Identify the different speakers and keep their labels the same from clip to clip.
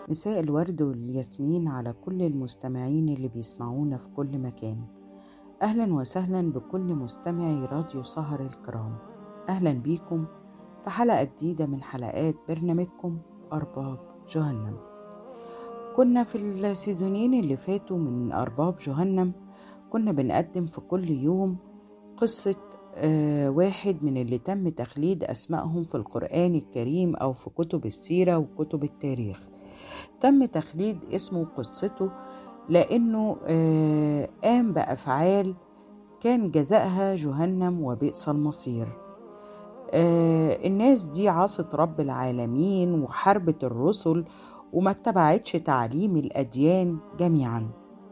Speaker 1: مساء الورد والياسمين على كل المستمعين اللي بيسمعونا في كل مكان أهلا وسهلا بكل مستمعي راديو سهر الكرام أهلا بيكم في حلقة جديدة من حلقات برنامجكم أرباب جهنم كنا في السيزونين اللي فاتوا من أرباب جهنم كنا بنقدم في كل يوم قصة آه واحد من اللي تم تخليد أسمائهم في القرآن الكريم أو في كتب السيرة وكتب التاريخ تم تخليد اسمه وقصته لأنه آه قام بأفعال كان جزاءها جهنم وبئس المصير آه الناس دي عاصت رب العالمين وحربت الرسل وما اتبعتش تعليم الأديان جميعا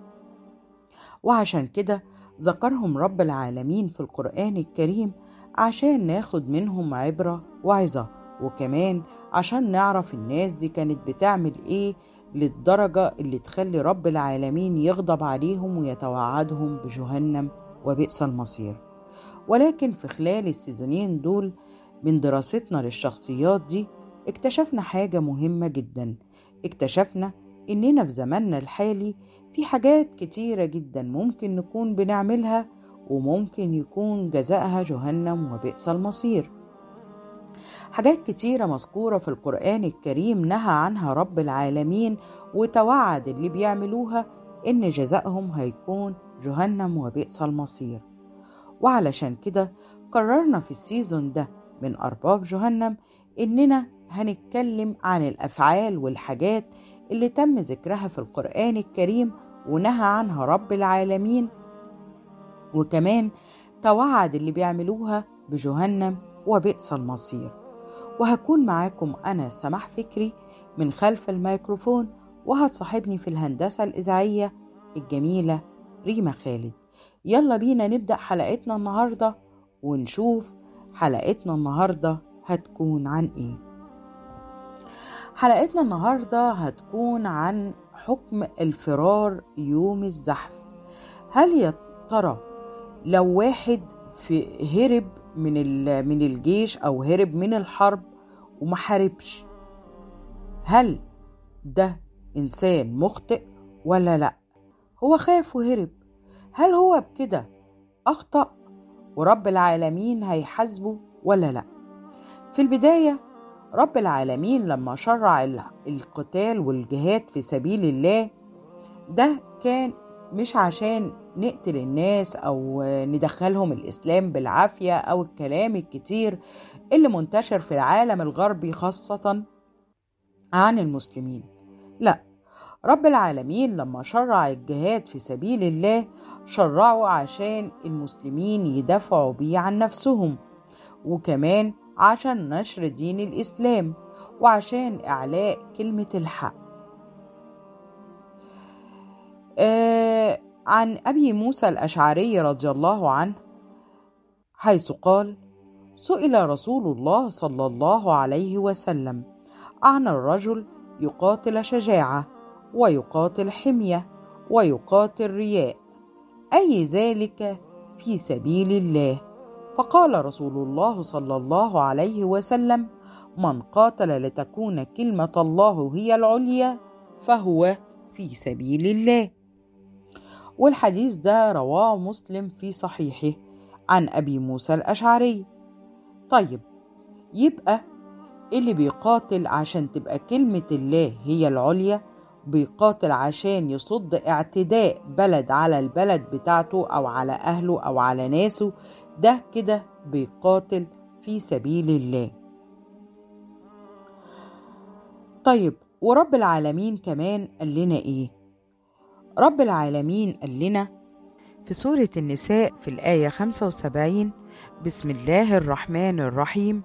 Speaker 1: وعشان كده ذكرهم رب العالمين في القرآن الكريم عشان ناخد منهم عبرة وعظة وكمان عشان نعرف الناس دي كانت بتعمل ايه للدرجة اللي تخلي رب العالمين يغضب عليهم ويتوعدهم بجهنم وبئس المصير ولكن في خلال السيزونين دول من دراستنا للشخصيات دي اكتشفنا حاجة مهمة جدا اكتشفنا إننا في زماننا الحالي في حاجات كتيرة جدا ممكن نكون بنعملها وممكن يكون جزاءها جهنم وبئس المصير حاجات كتيرة مذكورة في القرآن الكريم نهى عنها رب العالمين وتوعد اللي بيعملوها إن جزائهم هيكون جهنم وبئس المصير وعلشان كده قررنا في السيزون ده من أرباب جهنم إننا هنتكلم عن الأفعال والحاجات اللي تم ذكرها في القرآن الكريم ونهى عنها رب العالمين وكمان توعد اللي بيعملوها بجهنم وبئس المصير وهكون معاكم أنا سماح فكري من خلف الميكروفون وهتصاحبني في الهندسة الإذاعية الجميلة ريما خالد يلا بينا نبدأ حلقتنا النهاردة ونشوف حلقتنا النهاردة هتكون عن إيه حلقتنا النهاردة هتكون عن حكم الفرار يوم الزحف هل يا ترى لو واحد في هرب من من الجيش او هرب من الحرب وما حاربش هل ده انسان مخطئ ولا لا هو خاف وهرب هل هو بكده اخطا ورب العالمين هيحاسبه ولا لا في البدايه رب العالمين لما شرع القتال والجهاد في سبيل الله ده كان مش عشان نقتل الناس او ندخلهم الاسلام بالعافيه او الكلام الكتير اللي منتشر في العالم الغربي خاصه عن المسلمين لا رب العالمين لما شرع الجهاد في سبيل الله شرعه عشان المسلمين يدافعوا بيه عن نفسهم وكمان عشان نشر دين الاسلام وعشان اعلاء كلمه الحق آه عن ابي موسى الاشعري رضي الله عنه حيث قال سئل رسول الله صلى الله عليه وسلم عن الرجل يقاتل شجاعه ويقاتل حميه ويقاتل رياء اي ذلك في سبيل الله فقال رسول الله صلى الله عليه وسلم من قاتل لتكون كلمه الله هي العليا فهو في سبيل الله والحديث ده رواه مسلم في صحيحه عن ابي موسى الاشعري طيب يبقى اللي بيقاتل عشان تبقى كلمه الله هي العليا بيقاتل عشان يصد اعتداء بلد على البلد بتاعته او على اهله او على ناسه ده كده بيقاتل في سبيل الله طيب ورب العالمين كمان قال لنا ايه رب العالمين قال لنا في سورة النساء في الآية 75 بسم الله الرحمن الرحيم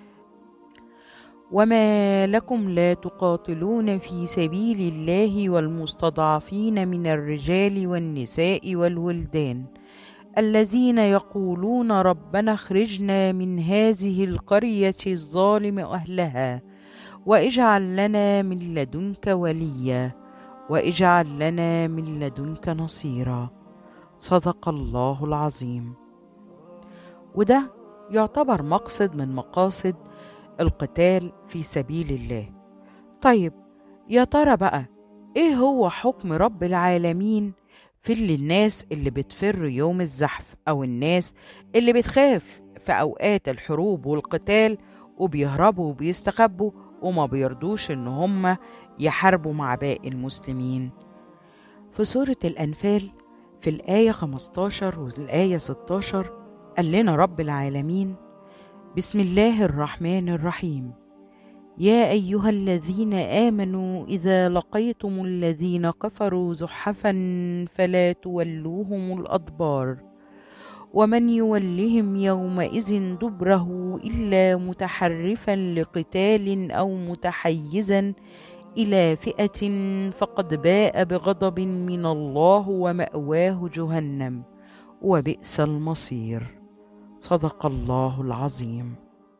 Speaker 1: وما لكم لا تقاتلون في سبيل الله والمستضعفين من الرجال والنساء والولدان الذين يقولون ربنا اخرجنا من هذه القرية الظالم أهلها واجعل لنا من لدنك وليا واجعل لنا من لدنك نصيرا صدق الله العظيم وده يعتبر مقصد من مقاصد القتال في سبيل الله طيب يا ترى بقى ايه هو حكم رب العالمين في اللي الناس اللي بتفر يوم الزحف او الناس اللي بتخاف في اوقات الحروب والقتال وبيهربوا وبيستخبوا وما بيرضوش ان هم يحاربوا مع باقي المسلمين في سورة الأنفال في الآية 15 والآية 16 قال لنا رب العالمين بسم الله الرحمن الرحيم يا ايها الذين امنوا اذا لقيتم الذين كفروا زحفا فلا تولوهم الادبار ومن يولهم يومئذ دبره الا متحرفا لقتال او متحيزا الى فئه فقد باء بغضب من الله وماواه جهنم وبئس المصير صدق الله العظيم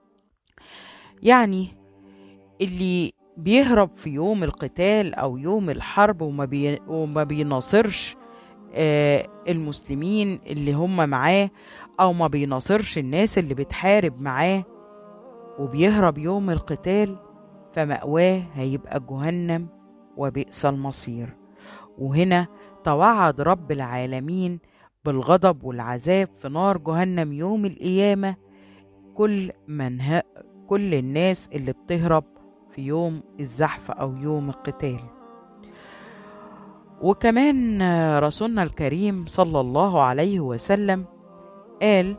Speaker 1: يعني اللي بيهرب في يوم القتال او يوم الحرب وما, بي وما بيناصرش آه المسلمين اللي هم معاه او ما بيناصرش الناس اللي بتحارب معاه وبيهرب يوم القتال فمأواه هيبقى جهنم وبئس المصير وهنا توعد رب العالمين بالغضب والعذاب في نار جهنم يوم القيامة كل من ه... كل الناس اللي بتهرب في يوم الزحف أو يوم القتال وكمان رسولنا الكريم صلى الله عليه وسلم قال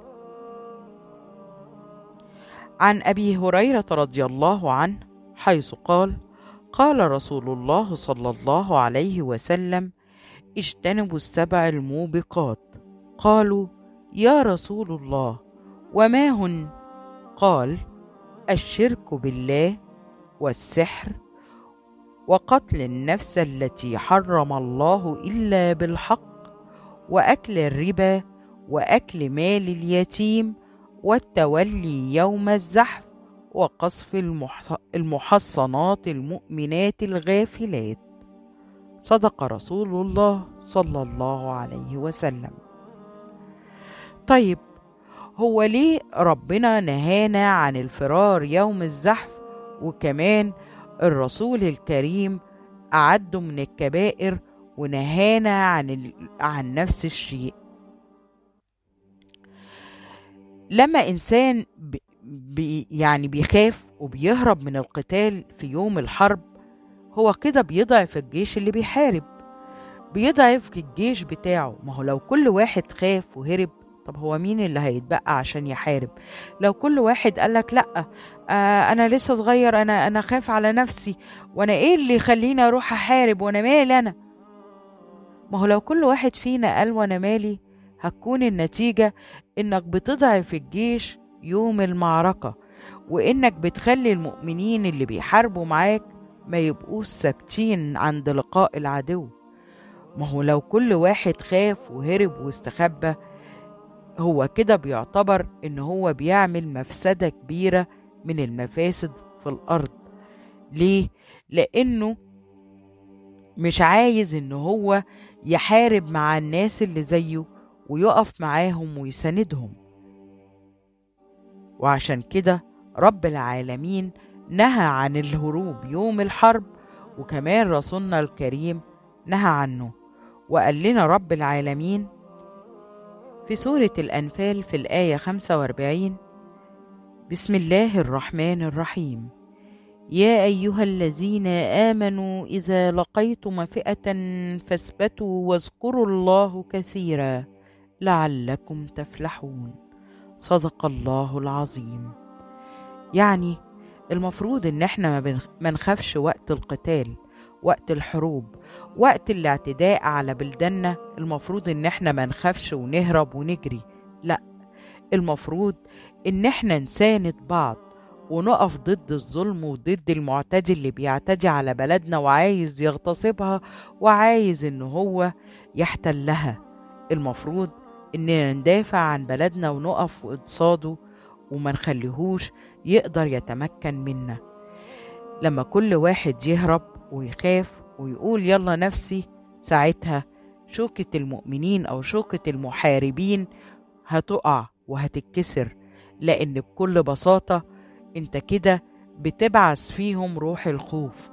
Speaker 1: عن أبي هريرة رضي الله عنه حيث قال قال رسول الله صلى الله عليه وسلم اجتنبوا السبع الموبقات قالوا يا رسول الله وما هن قال الشرك بالله والسحر وقتل النفس التي حرم الله الا بالحق واكل الربا واكل مال اليتيم والتولي يوم الزحف وقصف المحصنات المؤمنات الغافلات صدق رسول الله صلى الله عليه وسلم طيب هو ليه ربنا نهانا عن الفرار يوم الزحف وكمان الرسول الكريم أعده من الكبائر ونهانا عن ال... عن نفس الشيء لما إنسان ب... بي يعني بيخاف وبيهرب من القتال في يوم الحرب هو كده بيضعف الجيش اللي بيحارب بيضعف الجيش بتاعه ما هو لو كل واحد خاف وهرب طب هو مين اللي هيتبقى عشان يحارب لو كل واحد قالك لا آه انا لسه صغير انا انا خاف على نفسي وانا ايه اللي يخليني اروح احارب وانا مالي انا ما هو لو كل واحد فينا قال وانا مالي هتكون النتيجة انك بتضعف الجيش يوم المعركة وانك بتخلي المؤمنين اللي بيحاربوا معاك ما يبقوش ثابتين عند لقاء العدو ما هو لو كل واحد خاف وهرب واستخبى هو كده بيعتبر ان هو بيعمل مفسدة كبيرة من المفاسد في الارض ليه؟ لانه مش عايز ان هو يحارب مع الناس اللي زيه ويقف معاهم ويساندهم وعشان كده رب العالمين نهى عن الهروب يوم الحرب وكمان رسولنا الكريم نهى عنه وقال لنا رب العالمين في سورة الأنفال في الآية 45 بسم الله الرحمن الرحيم يا أيها الذين آمنوا إذا لقيتم فئة فاثبتوا واذكروا الله كثيرا لعلكم تفلحون صدق الله العظيم يعني المفروض ان احنا ما نخافش وقت القتال وقت الحروب وقت الاعتداء على بلداننا المفروض ان احنا ما نخافش ونهرب ونجري لا المفروض ان احنا نساند بعض ونقف ضد الظلم وضد المعتدي اللي بيعتدي على بلدنا وعايز يغتصبها وعايز ان هو يحتلها المفروض اننا ندافع عن بلدنا ونقف قصاده وما نخليهوش يقدر يتمكن منا لما كل واحد يهرب ويخاف ويقول يلا نفسي ساعتها شوكة المؤمنين أو شوكة المحاربين هتقع وهتتكسر لأن بكل بساطة أنت كده بتبعث فيهم روح الخوف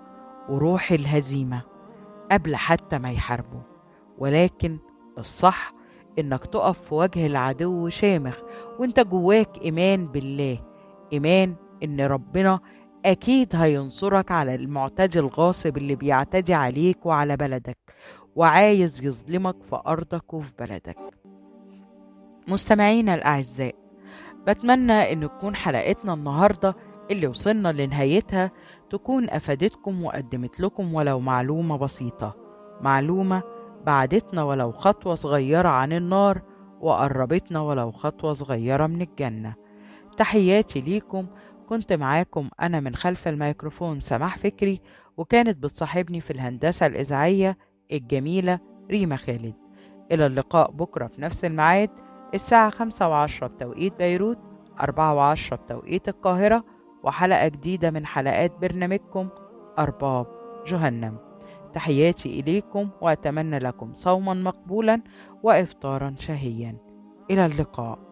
Speaker 1: وروح الهزيمة قبل حتى ما يحاربوا ولكن الصح إنك تقف في وجه العدو شامخ وإنت جواك إيمان بالله إيمان إن ربنا أكيد هينصرك على المعتدي الغاصب اللي بيعتدي عليك وعلى بلدك وعايز يظلمك في أرضك وفي بلدك مستمعينا الأعزاء بتمنى إن تكون حلقتنا النهاردة اللي وصلنا لنهايتها تكون أفادتكم وقدمت لكم ولو معلومة بسيطة معلومة بعدتنا ولو خطوة صغيرة عن النار وقربتنا ولو خطوة صغيرة من الجنة تحياتي ليكم كنت معاكم أنا من خلف الميكروفون سماح فكري وكانت بتصاحبني في الهندسة الإذاعية الجميلة ريما خالد إلى اللقاء بكرة في نفس الميعاد الساعة خمسة وعشرة بتوقيت بيروت أربعة وعشرة بتوقيت القاهرة وحلقة جديدة من حلقات برنامجكم أرباب جهنم تحياتي إليكم وأتمنى لكم صوما مقبولا وإفطارا شهيا إلى اللقاء